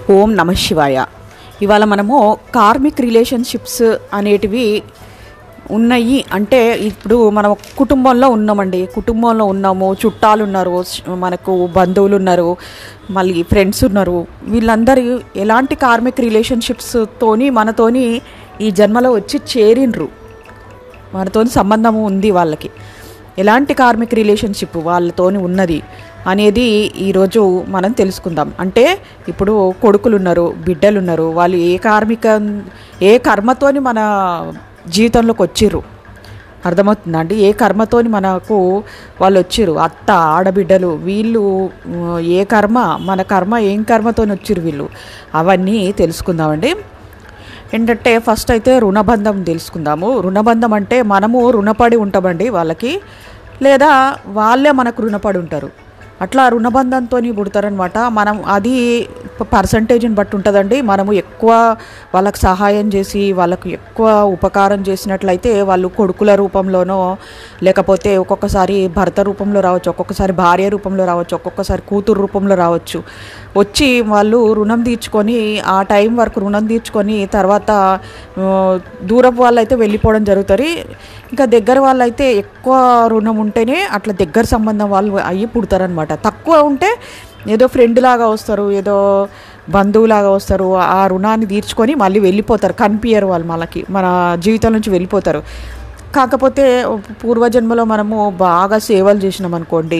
ఓం నమ శివాయ ఇవాళ మనము కార్మిక్ రిలేషన్షిప్స్ అనేటివి ఉన్నాయి అంటే ఇప్పుడు మనం ఒక కుటుంబంలో ఉన్నామండి కుటుంబంలో ఉన్నాము చుట్టాలు ఉన్నారు మనకు బంధువులు ఉన్నారు మళ్ళీ ఫ్రెండ్స్ ఉన్నారు వీళ్ళందరూ ఎలాంటి కార్మిక్ రిలేషన్షిప్స్ తోని మనతోని ఈ జన్మలో వచ్చి చేరిండ్రు మనతోని సంబంధం ఉంది వాళ్ళకి ఎలాంటి కార్మిక్ రిలేషన్షిప్ వాళ్ళతోని ఉన్నది అనేది ఈరోజు మనం తెలుసుకుందాం అంటే ఇప్పుడు కొడుకులు ఉన్నారు బిడ్డలు ఉన్నారు వాళ్ళు ఏ కార్మిక ఏ కర్మతోని మన జీవితంలోకి వచ్చిర్రు అర్థమవుతుందా అండి ఏ కర్మతోని మనకు వాళ్ళు వచ్చిర్రు అత్త ఆడబిడ్డలు వీళ్ళు ఉ, ఏ కర్మ మన కర్మ ఏం కర్మతోని వచ్చిర్రు వీళ్ళు అవన్నీ తెలుసుకుందామండి ఏంటంటే ఫస్ట్ అయితే రుణబంధం తెలుసుకుందాము రుణబంధం అంటే మనము రుణపడి ఉంటామండి వాళ్ళకి లేదా వాళ్ళే మనకు రుణపడి ఉంటారు అట్లా రుణబంధంతో పుడతారనమాట మనం అది పర్సంటేజ్ని బట్టి ఉంటుందండి మనము ఎక్కువ వాళ్ళకి సహాయం చేసి వాళ్ళకు ఎక్కువ ఉపకారం చేసినట్లయితే వాళ్ళు కొడుకుల రూపంలోనో లేకపోతే ఒక్కొక్కసారి భర్త రూపంలో రావచ్చు ఒక్కొక్కసారి భార్య రూపంలో రావచ్చు ఒక్కొక్కసారి కూతురు రూపంలో రావచ్చు వచ్చి వాళ్ళు రుణం తీర్చుకొని ఆ టైం వరకు రుణం తీర్చుకొని తర్వాత ఆ, దూరపు వాళ్ళు అయితే వెళ్ళిపోవడం జరుగుతుంది ఇంకా దగ్గర వాళ్ళు అయితే ఎక్కువ రుణం ఉంటేనే అట్లా దగ్గర సంబంధం వాళ్ళు అయ్యి పుడతారనమాట తక్కువ ఉంటే ఏదో ఫ్రెండ్ లాగా వస్తారు ఏదో బంధువులాగా వస్తారు ఆ రుణాన్ని తీర్చుకొని మళ్ళీ వెళ్ళిపోతారు కనిపించరు వాళ్ళు మనకి మన జీవితం నుంచి వెళ్ళిపోతారు కాకపోతే పూర్వజన్మలో మనము బాగా సేవలు చేసినాం అనుకోండి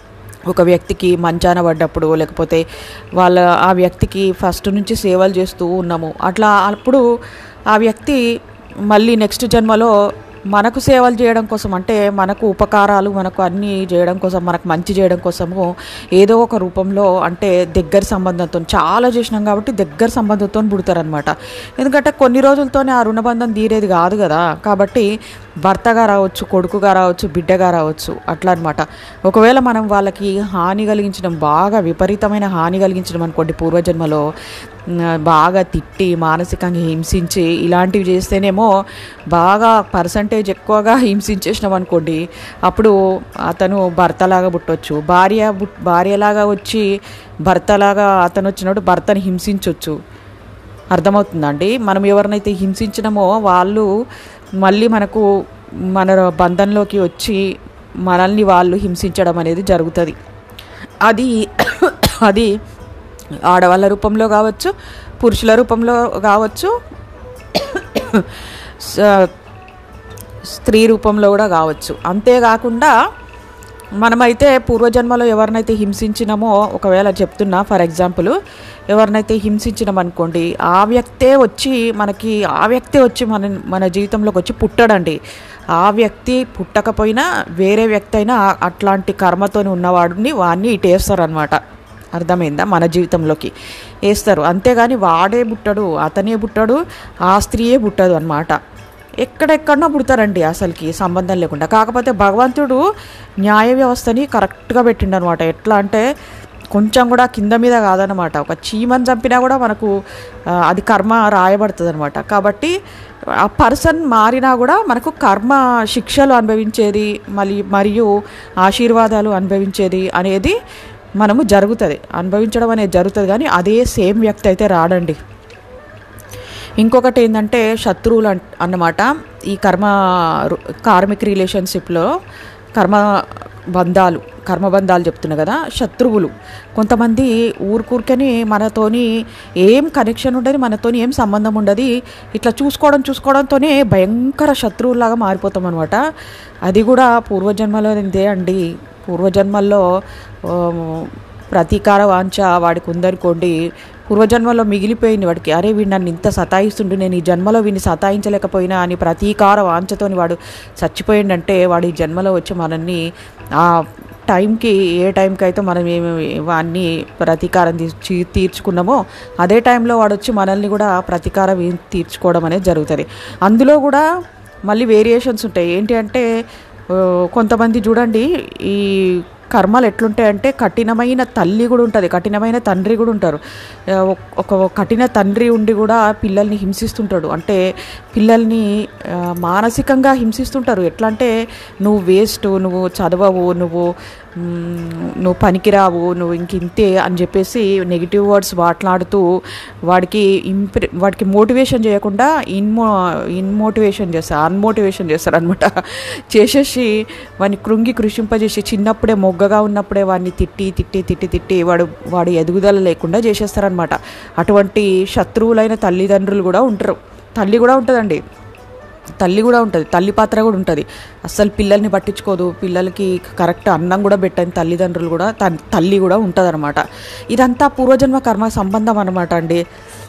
ఒక వ్యక్తికి మంచాన పడ్డప్పుడు లేకపోతే వాళ్ళ ఆ వ్యక్తికి ఫస్ట్ నుంచి సేవలు చేస్తూ ఉన్నాము అట్లా అప్పుడు ఆ వ్యక్తి మళ్ళీ నెక్స్ట్ జన్మలో మనకు సేవలు చేయడం కోసం అంటే మనకు ఉపకారాలు మనకు అన్నీ చేయడం కోసం మనకు మంచి చేయడం కోసము ఏదో ఒక రూపంలో అంటే దగ్గర సంబంధంతో చాలా చేసినాం కాబట్టి దగ్గర సంబంధంతో పుడతారనమాట ఎందుకంటే కొన్ని రోజులతోనే ఆ రుణబంధం తీరేది కాదు కదా కాబట్టి భర్తగా రావచ్చు కొడుకుగా రావచ్చు బిడ్డగా రావచ్చు అట్లా అనమాట ఒకవేళ మనం వాళ్ళకి హాని కలిగించడం బాగా విపరీతమైన హాని కలిగించడం అనుకోండి పూర్వజన్మలో ఉమ్, బాగా తిట్టి మానసికంగా హింసించి ఇలాంటివి చేస్తేనేమో బాగా పర్సంటేజ్ ఎక్కువగా హింసించేసినాం అనుకోండి అప్పుడు అతను భర్తలాగా పుట్టవచ్చు భార్య పుట్- భార్యలాగా వచ్చి భర్తలాగా అతను వచ్చినప్పుడు భర్తని హింసించవచ్చు అర్థమవుతుందండి మనం ఎవరినైతే హింసించినామో వాళ్ళు మళ్ళీ మనకు మన బంధంలోకి వచ్చి మనల్ని వాళ్ళు హింసించడం అనేది జరుగుతుంది అది అది ఆడవాళ్ళ రూపంలో కావచ్చు పురుషుల రూపంలో కావచ్చు స- స్త్రీ రూపంలో కూడా కావచ్చు అంతేకాకుండా మనమైతే పూర్వజన్మలో ఎవరినైతే హింసించినామో ఒకవేళ చెప్తున్నా ఫర్ ఎగ్జాంపుల్ ఎవరినైతే హింసించినాం అనుకోండి ఆ వ్యక్తే వచ్చి మనకి ఆ వ్యక్తే వచ్చి మన మన జీవితంలోకి వచ్చి పుట్టడండి ఆ వ్యక్తి పుట్టకపోయినా వేరే వ్యక్తి అయినా ఆ- అట్లాంటి కర్మతోని ఉన్నవాడిని వాడిని ఇటేస్తారనమాట అర్థమైందా మన జీవితంలోకి వేస్తారు అంతేగాని వాడే పుట్టడు అతనే పుట్టడు ఆ స్త్రీయే పుట్టదు అనమాట ఎక్కడెక్కడనో పుడతారండి అసలుకి సంబంధం లేకుండా కాకపోతే భగవంతుడు న్యాయ వ్యవస్థని కరెక్ట్గా పెట్టిండు అనమాట ఎట్లా అంటే కొంచెం కూడా కింద మీద కాదనమాట ఒక చీమని చంపినా కూడా మనకు ఆ, అది కర్మ రాయబడుతుంది అనమాట కాబట్టి ఆ పర్సన్ మారినా కూడా మనకు కర్మ శిక్షలు అనుభవించేది మళ్ళీ మరియు ఆశీర్వాదాలు అనుభవించేది అనేది మనము జరుగుతుంది అనుభవించడం అనేది జరుగుతుంది కానీ అదే సేమ్ వ్యక్తి అయితే రాడండి ఇంకొకటి ఏంటంటే శత్రువులు అన్- అన్నమాట ఈ కర్మ రు- కార్మిక్ రిలేషన్షిప్లో కర్మ బంధాలు కర్మబంధాలు చెప్తున్నా కదా శత్రువులు కొంతమంది ఊరికూరికని మనతోని ఏం కనెక్షన్ ఉండదు మనతోని ఏం సంబంధం ఉండదు ఇట్లా చూసుకోవడం చూసుకోవడంతోనే భయంకర శత్రువులాగా మారిపోతాం అనమాట అది కూడా పూర్వజన్మలో ఇదే అండి పూర్వజన్మల్లో ఆ, ప్రతీకార వాంఛ వాడికి ఉందనుకోండి పూర్వజన్మలో మిగిలిపోయింది వాడికి అరే వీడు నన్ను ఇంత సతాయిస్తుండు నేను ఈ జన్మలో వీడిని సతాయించలేకపోయినా అని ప్రతీకార వాంఛతోని వాడు చచ్చిపోయిండంటే వాడు ఈ జన్మలో వచ్చి మనల్ని ఆ టైంకి ఏ టైంకి అయితే మనం ఏమి వాడిని ప్రతీకారం తీర్చి తీర్చుకున్నామో అదే టైంలో వాడు వచ్చి మనల్ని కూడా ప్రతీకారం ఈ- తీర్చుకోవడం అనేది జరుగుతుంది అందులో కూడా మళ్ళీ వేరియేషన్స్ ఉంటాయి ఏంటి అంటే ఆ, కొంతమంది చూడండి ఈ కర్మలు ఎట్లుంటాయంటే కఠినమైన తల్లి కూడా ఉంటుంది కఠినమైన తండ్రి కూడా ఉంటారు ఆ, ఒక- ఒక కఠిన తండ్రి ఉండి కూడా పిల్లల్ని హింసిస్తుంటాడు అంటే పిల్లల్ని ఆ, మానసికంగా హింసిస్తుంటారు ఎట్లా అంటే నువ్వు వేస్ట్ నువ్వు చదవవు నువ్వు మ్, నువ్వు పనికిరావు నువ్వు ఇంక ఇంతే అని చెప్పేసి నెగిటివ్ వర్డ్స్ మాట్లాడుతూ వాడికి ఇంప్రె వాడికి మోటివేషన్ చేయకుండా ఇన్మో ఇన్మోటివేషన్ చేస్తారు అన్మోటివేషన్ చేస్తారు అనమాట చేసేసి వాడిని కృంగి కృషింపజేసి చిన్నప్పుడే మొగ్గగా ఉన్నప్పుడే వాడిని తిట్టి తిట్టి తిట్టి తిట్టి వాడు వాడు ఎదుగుదల లేకుండా చేసేస్తారనమాట అటువంటి శత్రువులైన తల్లిదండ్రులు కూడా ఉంటారు తల్లి కూడా ఉంటుందండి తల్లి కూడా ఉంటుంది తల్లి పాత్ర కూడా ఉంటుంది అస్సలు పిల్లల్ని పట్టించుకోదు పిల్లలకి కరెక్ట్ అన్నం కూడా పెట్టని తల్లిదండ్రులు కూడా తన్- తల్లి కూడా ఉంటుంది అనమాట ఇదంతా పూర్వజన్మ కర్మ సంబంధం అనమాట అండి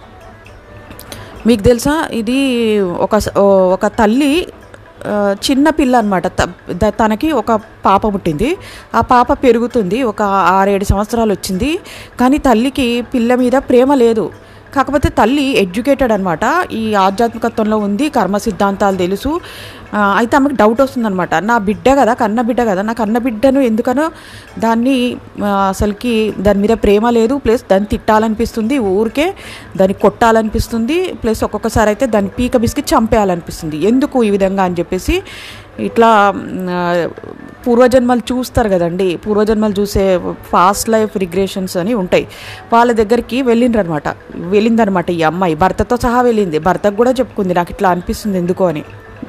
మీకు తెలుసా ఇది ఒక స- ఓ- ఒక తల్లి ఆ, చిన్న పిల్ల అనమాట తనకి ఒక పాప పుట్టింది ఆ పాప పెరుగుతుంది ఒక ఆరేడు సంవత్సరాలు వచ్చింది కానీ తల్లికి పిల్ల మీద ప్రేమ లేదు కాకపోతే తల్లి ఎడ్యుకేటెడ్ అనమాట ఈ ఆధ్యాత్మికత్వంలో ఉంది కర్మ సిద్ధాంతాలు తెలుసు ఆ, అయితే ఆమెకు డౌట్ వస్తుందన్నమాట నా బిడ్డ కదా కన్న బిడ్డ కదా నా కన్న బిడ్డను ఎందుకనో దాన్ని ఆ, అసలుకి దాని మీద ప్రేమ లేదు ప్లస్ దాన్ని తిట్టాలనిపిస్తుంది ఊరికే దాన్ని కొట్టాలనిపిస్తుంది ప్లస్ ఒక్కొక్కసారి అయితే దాన్ని పీక బిస్కి చంపేయాలనిపిస్తుంది ఎందుకు ఈ విధంగా అని చెప్పేసి ఇట్లా మ్, ఆ, పూర్వజన్మలు చూస్తారు కదండి పూర్వజన్మలు చూసే ఫాస్ట్ లైఫ్ రిగ్రెషన్స్ అని ఉంటాయి వాళ్ళ దగ్గరికి వెళ్ళిండ్రనమాట వెళ్ళిందనమాట ఈ అమ్మాయి భర్తతో సహా వెళ్ళింది భర్తకు కూడా చెప్పుకుంది నాకు ఇట్లా అనిపిస్తుంది ఎందుకు అని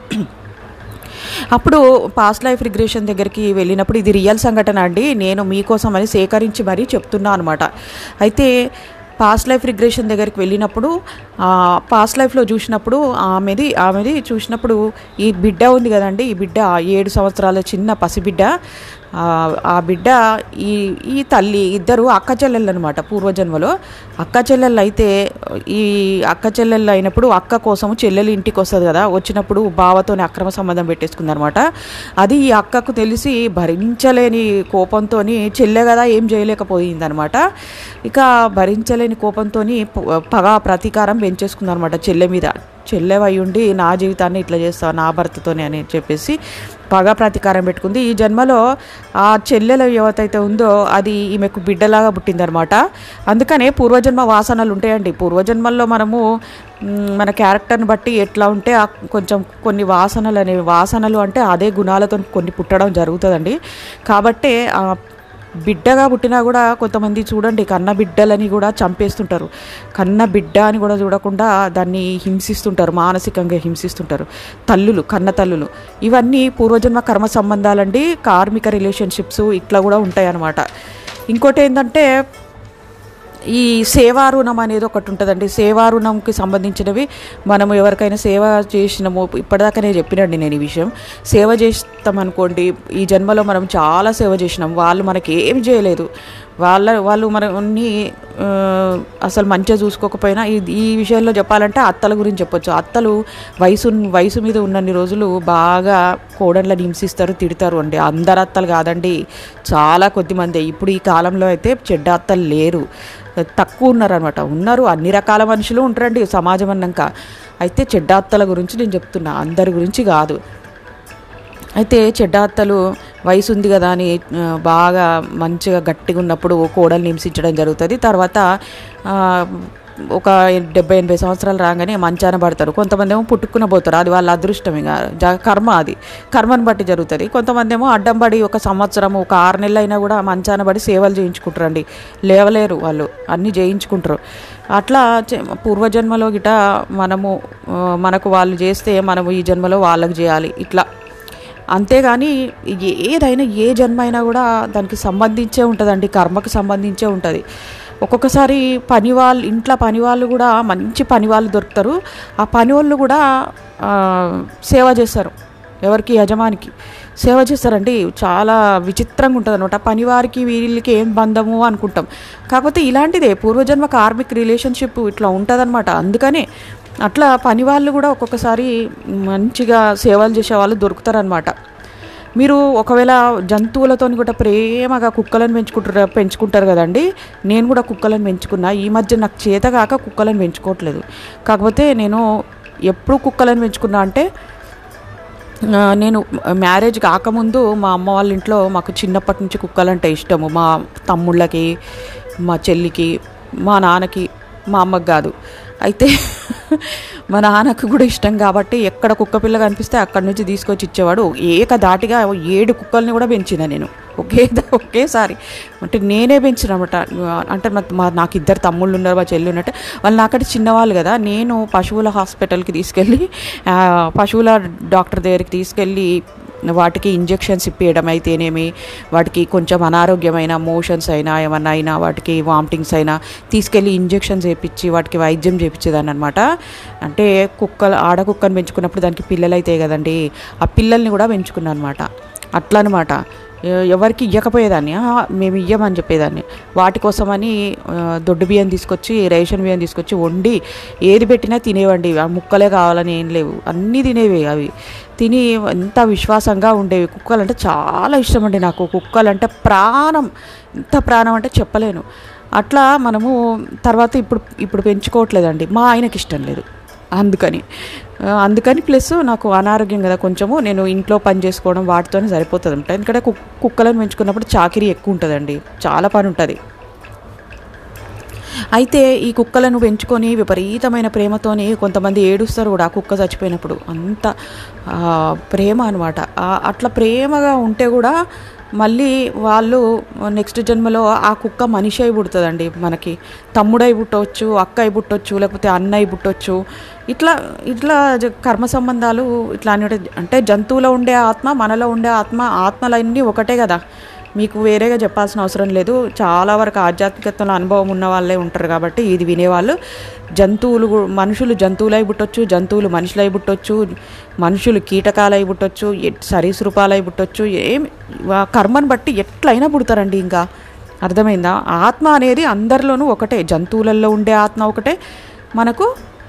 అప్పుడు పాస్ట్ లైఫ్ రిగ్రెషన్ దగ్గరికి వెళ్ళినప్పుడు ఇది రియల్ సంఘటన అండి నేను మీకోసం అని సేకరించి మరీ చెప్తున్నా అనమాట అయితే పాస్ట్ లైఫ్ రిగ్రెషన్ దగ్గరికి వెళ్ళినప్పుడు పాస్ట్ లైఫ్లో చూసినప్పుడు ఆమెది ఆమెది చూసినప్పుడు ఈ బిడ్డ ఉంది కదండి ఈ బిడ్డ ఏడు సంవత్సరాల చిన్న పసిబిడ్డ ఆ, ఆ బిడ్డ ఈ ఈ తల్లి ఇద్దరు అక్క చెల్లెళ్ళు అనమాట పూర్వజన్మలో అక్క చెల్లెళ్ళు అయితే ఈ అక్క చెల్లెళ్ళు అయినప్పుడు అక్క కోసం చెల్లెలు ఇంటికి వస్తుంది కదా వచ్చినప్పుడు బావతోని అక్రమ సంబంధం పెట్టేసుకుంది అనమాట అది ఈ అక్కకు తెలిసి భరించలేని కోపంతో చెల్లె కదా ఏం చేయలేకపోయింది అనమాట ఇక భరించలేని కోపంతో పగ ప్రతీకారం పెంచేసుకుంది అనమాట చెల్లె మీద చెల్లెవై ఉండి నా జీవితాన్ని ఇట్లా చేస్తావు నా భర్తతోనే అని చెప్పేసి పగ ప్రతీకారం పెట్టుకుంది ఈ జన్మలో ఆ చెల్లెల యువతైతే ఉందో అది ఈమెకు బిడ్డలాగా పుట్టిందనమాట అందుకనే పూర్వజన్మ వాసనలు ఉంటాయండి పూర్వజన్మల్లో మనము మ్, మన క్యారెక్టర్ని బట్టి ఎట్లా ఉంటే ఆ కొంచెం కొన్ని వాసనలు అనేవి వాసనలు అంటే అదే గుణాలతో కొన్ని పుట్టడం జరుగుతుందండి కాబట్టే ఆ బిడ్డగా పుట్టినా కూడా కొంతమంది చూడండి కన్న బిడ్డలని కూడా చంపేస్తుంటారు కన్న బిడ్డ అని కూడా చూడకుండా దాన్ని హింసిస్తుంటారు మానసికంగా హింసిస్తుంటారు తల్లులు కన్న తల్లులు ఇవన్నీ పూర్వజన్మ కర్మ సంబంధాలండి కార్మిక రిలేషన్షిప్స్ ఇట్లా కూడా ఉంటాయి అన్నమాట ఇంకోటి ఏంటంటే ఈ సేవా రుణం అనేది ఒకటి ఉంటుందండి సేవా రుణంకి సంబంధించినవి మనము ఎవరికైనా సేవ చేసినాము ఇప్పటిదాకానే చెప్పినండి నేను ఈ విషయం సేవ చేస్తామనుకోండి ఈ జన్మలో మనం చాలా సేవ చేసినాం వాళ్ళు మనకి ఏం చేయలేదు వాళ్ళ వాళ్ళు మనని ఆ, అసలు మంచిగా చూసుకోకపోయినా ఈ ఈ విషయంలో చెప్పాలంటే అత్తల గురించి చెప్పొచ్చు అత్తలు వయసు వయసు మీద ఉన్నన్ని రోజులు బాగా కోడళ్ళని హింసిస్తారు తిడతారు అండి అందరు అత్తలు కాదండి చాలా కొద్ది మంది ఇప్పుడు ఈ కాలంలో అయితే చెడ్డ అత్తలు లేరు తక్కువ ఉన్నారనమాట ఉన్నారు అన్ని రకాల మనుషులు ఉంటారండి సమాజం అన్నాక అయితే చెడ్డ అత్తల గురించి నేను చెప్తున్నా అందరి గురించి కాదు అయితే చెడ్డ అత్తలు వయసు ఉంది కదా అని ఆ, బాగా మంచిగా గట్టిగా ఉన్నప్పుడు కోడల్ని హింసించడం జరుగుతుంది తర్వాత ఆ, ఒక డెబ్బై ఎనభై సంవత్సరాలు రాగానే మంచాన పడతారు కొంతమంది ఏమో పుట్టుకున్న పోతారు అది వాళ్ళ అదృష్టం ఇక జ- కర్మ అది కర్మను బట్టి జరుగుతుంది కొంతమంది ఏమో అడ్డం పడి ఒక సంవత్సరం ఒక ఆరు నెలలు అయినా కూడా మంచాన పడి సేవలు చేయించుకుంటారండి లేవలేరు వాళ్ళు అన్నీ చేయించుకుంటారు అట్లా చే- పూర్వజన్మలో గిట మనము ఆ, మనకు వాళ్ళు చేస్తే మనము ఈ జన్మలో వాళ్ళకి చేయాలి ఇట్లా అంతేగాని ఏదైనా ఏ జన్మ అయినా కూడా దానికి సంబంధించే ఉంటుందండి కర్మకు సంబంధించే ఉంటుంది ఒక్కొక్కసారి పని వాళ్ళు ఇంట్లో పని వాళ్ళు కూడా మంచి పని వాళ్ళు దొరుకుతారు ఆ పని వాళ్ళు కూడా ఆ, సేవ చేస్తారు ఎవరికి యజమానికి సేవ చేస్తారండి చాలా విచిత్రంగా ఉంటుంది అనమాట పనివారికి వీళ్ళకి ఏం బంధము అనుకుంటాం కాకపోతే ఇలాంటిదే పూర్వజన్మ కార్మిక్ రిలేషన్షిప్ ఇట్లా ఉంటుందన్నమాట అందుకనే అట్లా పని వాళ్ళు కూడా ఒక్కొక్కసారి మంచిగా సేవలు చేసే వాళ్ళు దొరుకుతారనమాట మీరు ఒకవేళ జంతువులతో కూడా ప్రేమగా కుక్కలను పెంచుకుంటారు పెంచుకుంటారు కదండి నేను కూడా కుక్కలను పెంచుకున్నా ఈ మధ్య నాకు చేత కాక కుక్కలను పెంచుకోవట్లేదు కాకపోతే నేను ఎప్పుడు కుక్కలను పెంచుకున్నా అంటే ఆ, నేను మ్యారేజ్ కాకముందు మా అమ్మ వాళ్ళ ఇంట్లో మాకు చిన్నప్పటి నుంచి కుక్కలంటే ఇష్టము మా తమ్ముళ్ళకి మా చెల్లికి మా నాన్నకి మా అమ్మకి కాదు అయితే మా నాన్నకు కూడా ఇష్టం కాబట్టి ఎక్కడ కుక్క పిల్ల కనిపిస్తే అక్కడి నుంచి తీసుకొచ్చి ఇచ్చేవాడు ఏకదాటిగా ఏడు కుక్కల్ని కూడా పెంచిన నేను ఒకే ఒకేసారి అంటే నేనే పెంచిన అనమాట అంటే మా- మా నాకు ఇద్దరు తమ్ముళ్ళు ఉన్నారు మా చెల్లి ఉన్నట్టు వాళ్ళు నాకంటే చిన్నవాళ్ళు కదా నేను పశువుల హాస్పిటల్కి తీసుకెళ్ళి ఆ, పశువుల డాక్టర్ దగ్గరికి తీసుకెళ్ళి వాటికి ఇంజెక్షన్స్ ఇప్పించడం అయితేనేమి వాటికి కొంచెం అనారోగ్యమైన మోషన్స్ అయినా ఏమన్నా అయినా వాటికి వామిటింగ్స్ అయినా తీసుకెళ్ళి ఇంజెక్షన్స్ వేయించి వాటికి వైద్యం చేయించేదాన్ని అనమాట అంటే కుక్కలు ఆడ కుక్కను పెంచుకున్నప్పుడు దానికి పిల్లలు అవుతాయి కదండి ఆ పిల్లల్ని కూడా పెంచుకున్నాను అనమాట అట్లా అనమాట ఎ- ఎవరికి ఇవ్వకపోయేదాన్ని "ఆ, మేము ఇయ్యమని చెప్పేదాన్ని వాటి కోసమని ఆ, దొడ్డు బియ్యం తీసుకొచ్చి రేషన్ బియ్యం తీసుకొచ్చి వండి ఏది పెట్టినా తినేవండి ఆ ముక్కలే కావాలని ఏం లేవు అన్నీ తినేవి అవి తిని ఎంత విశ్వాసంగా ఉండేవి కుక్కలు అంటే చాలా ఇష్టం అండి నాకు కుక్కలు అంటే ప్రాణం ఎంత ప్రాణం అంటే చెప్పలేను అట్లా మనము తర్వాత ఇప్పుడు ఇప్పుడు పెంచుకోవట్లేదండి మా ఆయనకి ఇష్టం లేదు అందుకని ఆ, అందుకని ప్లస్ నాకు అనారోగ్యం కదా కొంచెము నేను ఇంట్లో పని చేసుకోవడం వాటితోనే సరిపోతుంది అనమాట ఎందుకంటే కుక్ కుక్కలను పెంచుకున్నప్పుడు చాకిరీ ఎక్కువ ఉంటుందండి చాలా పని ఉంటుంది అయితే ఈ కుక్కలను పెంచుకొని విపరీతమైన ప్రేమతోని కొంతమంది ఏడుస్తారు కూడా ఆ కుక్క చచ్చిపోయినప్పుడు అంత ఆ, ప్రేమ అనమాట అట్లా ప్రేమగా ఉంటే కూడా మళ్ళీ వాళ్ళు నెక్స్ట్ జన్మలో ఆ కుక్క మనిషి అయి పుడుతుందండి మనకి తమ్ముడై పుట్టవచ్చు అక్క అయి పుట్టవచ్చు లేకపోతే అన్న అయి పుట్టవచ్చు ఇట్లా ఇట్లా జ- కర్మ సంబంధాలు ఇట్లా అనేటి అంటే జంతువులో ఉండే ఆత్మ మనలో ఉండే ఆత్మ ఆత్మలన్నీ ఒకటే కదా మీకు వేరేగా చెప్పాల్సిన అవసరం లేదు చాలా వరకు ఆధ్యాత్మికతలో అనుభవం ఉన్న వాళ్ళే ఉంటారు కాబట్టి ఇది వినేవాళ్ళు జంతువులు గు- మనుషులు జంతువులై పుట్టొచ్చు జంతువులు మనుషులై పుట్టొచ్చు మనుషులు కీటకాలై పుట్టొచ్చు ఎట్- సరీసృపాలై పుట్టొచ్చు ఏమి వా- కర్మను బట్టి ఎట్లయినా పుడతారండి ఇంకా అర్థమైందా ఆత్మ అనేది అందరిలోనూ ఒకటే జంతువులలో ఉండే ఆత్మ ఒకటే మనకు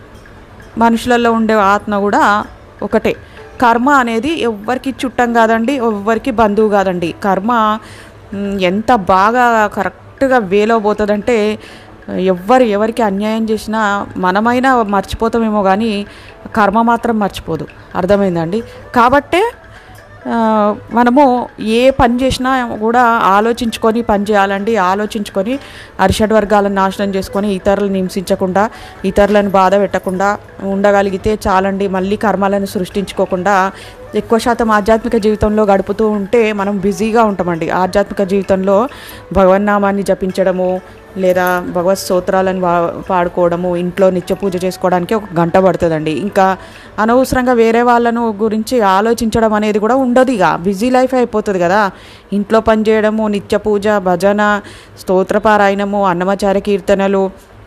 మనుషులలో ఉండే ఆత్మ కూడా ఒకటే కర్మ అనేది ఎవ్వరికి చుట్టం కాదండి ఎవ్వరికి బంధువు కాదండి కర్మ మ్, ఎంత బాగా కరెక్ట్గా వేలో పోతుందంటే ఎవ్వరు ఎవరికి అన్యాయం చేసినా మనమైనా మర్చిపోతామేమో కానీ కర్మ మాత్రం మర్చిపోదు అర్థమైందండి కాబట్టే ఆ, మనము ఏ పని చేసినా కూడా ఆలోచించుకొని పని చేయాలండి ఆలోచించుకొని అరిషడ్ వర్గాలను నాశనం చేసుకొని ఇతరులను హింసించకుండా ఇతరులను బాధ పెట్టకుండా ఉండగలిగితే చాలండి మళ్ళీ కర్మాలను సృష్టించుకోకుండా ఎక్కువ శాతం ఆధ్యాత్మిక జీవితంలో గడుపుతూ ఉంటే మనం బిజీగా ఉంటామండి ఆధ్యాత్మిక జీవితంలో భగవన్నామాన్ని జపించడము లేదా భగవత్ స్తోత్రాలను వా- పాడుకోవడము ఇంట్లో నిత్య పూజ చేసుకోవడానికి ఒక గంట పడుతుందండి ఇంకా అనవసరంగా వేరే వాళ్ళను గురించి ఆలోచించడం అనేది కూడా ఉండదు ఇక బిజీ లైఫ్ అయిపోతుంది కదా ఇంట్లో పని చేయడము నిత్య పూజ భజన స్తోత్రపారాయణము అన్నమాచార్య కీర్తనలు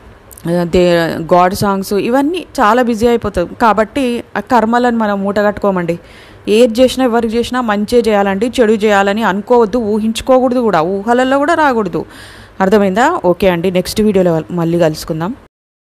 దే గాడ్ సాంగ్స్ ఇవన్నీ చాలా బిజీ అయిపోతుంది కాబట్టి ఆ కర్మలను మనం మూటగట్టుకోమండి ఏది చేసినా ఎవరికి చేసినా మంచి చేయాలండి చెడు చేయాలని అనుకోవద్దు ఊహించుకోకూడదు కూడా ఊహలలో కూడా రాకూడదు అర్థమైందా ఓకే అండి నెక్స్ట్ వీడియోలో మళ్ళీ కలుసుకుందాం